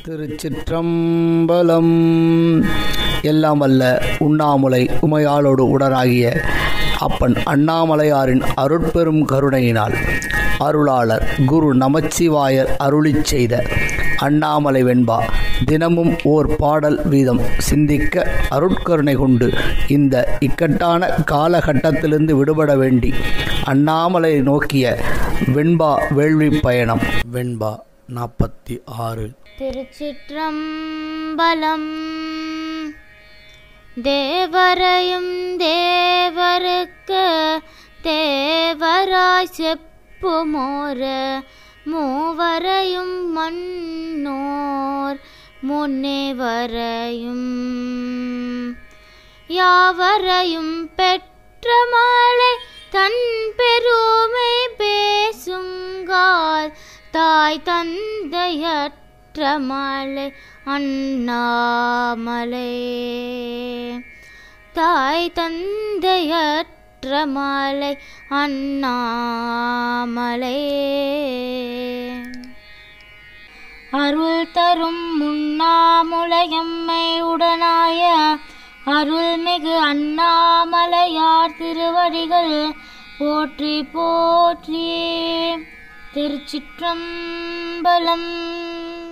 திருச்சிற்றம்பலம் எல்லாம் வல்ல உண்ணாமுலை உமையாளோடு உடனாகிய அப்பன் அண்ணாமலையாரின் அருட்பெரும் கருணையினால் அருளாளர் குரு நமச்சிவாயர் அருளிச் செய்த அண்ணாமலை வெண்பா தினமும் ஓர் பாடல் வீதம் சிந்திக்க அருட்கருணை கொண்டு இந்த இக்கட்டான காலகட்டத்திலிருந்து விடுபட வேண்டி அண்ணாமலை நோக்கிய வெண்பா வேள்வி பயணம் வெண்பா நாற்பத்தி ஆறு திருச்சிற்றம்பலம் தேவரையும் தேவருக்கு தேவராய் செப்புமோர மூவரையும் மன்னோர் முன்னே வரையும் யாவரையும் பெற்ற மாலை தன் பெருமை பேசுங்கால் தாய் தந்தையற்ற மாலை அண்ணாமலை தாய் தந்தையற்ற மாலை அண்ணாமலை அருள் தரும் முன்னாமுலையம்மை உடனாய அருள்மிகு அண்ணாமலையார் திருவடிகள் போற்றி போற்றி திருச்சிற்றம்பலம்